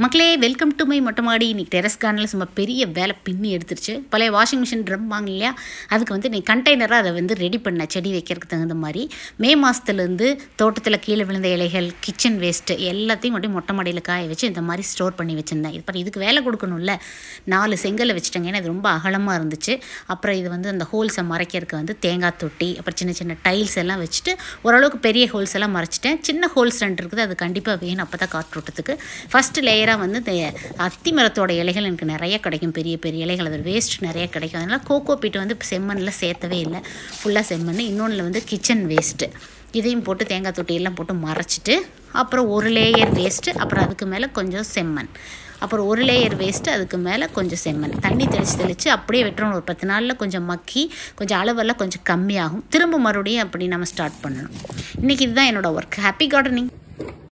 மக்களே welcome to my மொட்டை மாடி இன்னைக்கு டெரஸ் கார்டனில் சும்மா பெரிய வேலை பின்னி எடுத்துருச்சு பழைய வாஷிங் மிஷின் ட்ரம் வாங்க இல்லையா அதுக்கு வந்து நீ கண்டெய்னராக அதை வந்து ரெடி பண்ண செடி வைக்கிறதுக்கு தகுந்த மாதிரி மே மாதத்துலேருந்து தோட்டத்தில் கீழே விழுந்த இலைகள் கிச்சன் வேஸ்ட்டு எல்லாத்தையும் மட்டும் மொட்டை மாடியில் காய வச்சு இந்த மாதிரி ஸ்டோர் பண்ணி வச்சுருந்தேன் இது பண்ணி இதுக்கு வேலை கொடுக்கணும்ல நாலு செங்கலை வச்சுட்டேங்க ஏன்னா இது ரொம்ப அகலமாக இருந்துச்சு அப்புறம் இது வந்து அந்த ஹோல்ஸை மறைக்கிறதுக்கு வந்து தேங்காய் தொட்டி அப்புறம் சின்ன சின்ன டைல்ஸ் எல்லாம் வச்சுட்டு ஓரளவுக்கு பெரிய ஹோல்ஸ் எல்லாம் மறைச்சிட்டேன் சின்ன ஹோல்ஸ் ரெண்டு இருக்குது அது கண்டிப்பாக வேணும் அப்போ தான் காற்றோட்டத்துக்கு ஃபஸ்ட்டு லேயராக வந்து இந்த அத்தி மரத்தோட இலைகள் எனக்கு நிறைய கிடைக்கும் பெரிய பெரிய இலைகள் அது வேஸ்ட் நிறைய கிடைக்கும் அதனால் கோகோ பீட் வந்து செம்மண்ணில் சேர்த்தவே இல்லை ஃபுல்லாக செம்மண் இன்னொன்றில் வந்து கிச்சன் வேஸ்ட்டு இதையும் போட்டு தேங்காய் தொட்டியெல்லாம் போட்டு மறைச்சிட்டு அப்புறம் ஒரு லேயர் வேஸ்ட்டு அப்புறம் அதுக்கு மேலே கொஞ்சம் செம்மண் அப்புறம் ஒரு லேயர் வேஸ்ட்டு அதுக்கு மேலே கொஞ்சம் செம்மண் தண்ணி தெளித்து தெளித்து அப்படியே விட்டுறணும் ஒரு பத்து நாளில் கொஞ்சம் மக்கி கொஞ்சம் அளவெல்லாம் கொஞ்சம் கம்மியாகும் திரும்ப மறுபடியும் அப்படி நம்ம ஸ்டார்ட் பண்ணணும் இன்றைக்கி இதுதான் என்னோடய ஒர்க் ஹாப்பி கார்டனிங்